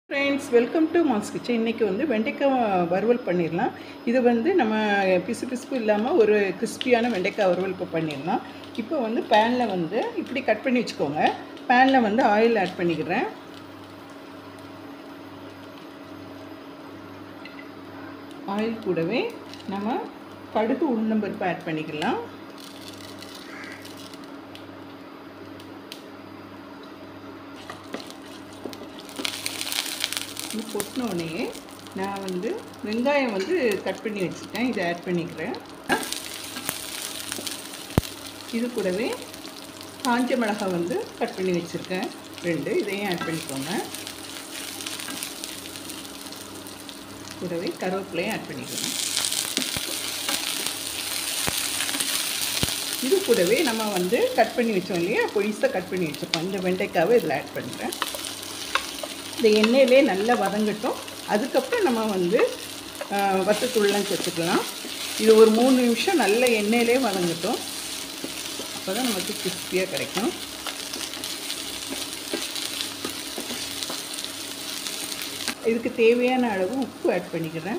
friends welcome to mass kitchen இன்றைக்கி வந்து வெண்டைக்காய் வறுவல் பண்ணிடலாம் இது வந்து நம்ம பிசு பிசுப்பு இல்லாமல் ஒரு கிறிஸ்பியான வெண்டைக்காய் வறுவல் இப்போ பண்ணிடலாம் இப்போ வந்து பேனில் வந்து இப்படி கட் பண்ணி வச்சுக்கோங்க பேனில் வந்து ஆயில் ஆட் பண்ணிக்கிறேன் ஆயில் கூடவே நம்ம கடுகு உளுந்தம்பருப்பு ஆட் பண்ணிக்கலாம் இது கொட்டினோடனே நான் வந்து வெங்காயம் வந்து கட் பண்ணி வச்சுட்டேன் இதை ஆட் பண்ணிக்கிறேன் இது கூடவே காஞ்ச மிளகாய் வந்து கட் பண்ணி வச்சுருக்கேன் ரெண்டு இதையும் ஆட் பண்ணிக்கோங்க கூடவே கருவேப்பிலையும் ஆட் பண்ணிக்கோங்க இது கூடவே நம்ம வந்து கட் பண்ணி வச்சோம் இல்லையா பொடிசாக கட் பண்ணி வச்சுருக்கோம் இந்த வெண்டைக்காவை இதில் ஆட் பண்ணுறேன் இந்த எண்ணெயிலே நல்லா வதங்கட்டும் அதுக்கப்புறம் நம்ம வந்து வத்தத்தூள்லாம் சேர்த்துக்கலாம் இது ஒரு மூணு நிமிஷம் நல்ல எண்ணெயிலே வதங்கட்டும் அப்போ தான் நமக்கு கிறிஸ்பியாக கிடைக்கும் இதுக்கு தேவையான அளவு உப்பு ஆட் பண்ணிக்கிறேன்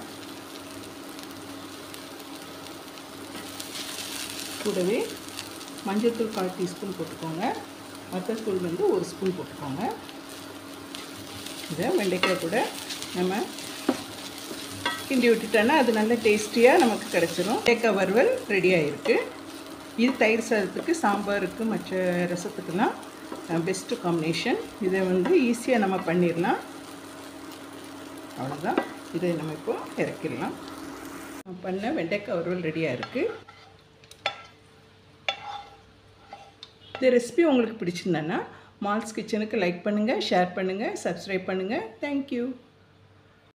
கூடவே மஞ்சள்தூள் கால் டீஸ்பூன் போட்டுக்கோங்க வத்தத்தூள் வந்து ஒரு ஸ்பூன் போட்டுக்கோங்க இதை வெண்டைக்காய் கூட நம்ம கிண்டி விட்டுட்டோன்னா அது நல்ல டேஸ்டியாக நமக்கு கிடச்சிரும் வெண்டைக்காய் வறுவல் ரெடி ஆகிருக்கு இது தயிர் சாதத்துக்கு சாம்பாருக்கு மற்ற ரசத்துக்கெல்லாம் பெஸ்ட்டு காம்பினேஷன் இதை வந்து ஈஸியாக நம்ம பண்ணிடலாம் அவ்வளோதான் இதை நம்ம இப்போ இறக்கிடலாம் பண்ண வெண்டைக்காய் வறுவல் ரெடியாக இருக்குது இந்த ரெசிபி உங்களுக்கு பிடிச்சிருந்தேன்னா மால்ஸ் கிச்சனுக்கு லைக் பண்ணுங்கள் ஷேர் பண்ணுங்கள் சப்ஸ்கிரைப் பண்ணுங்கள் தேங்க்யூ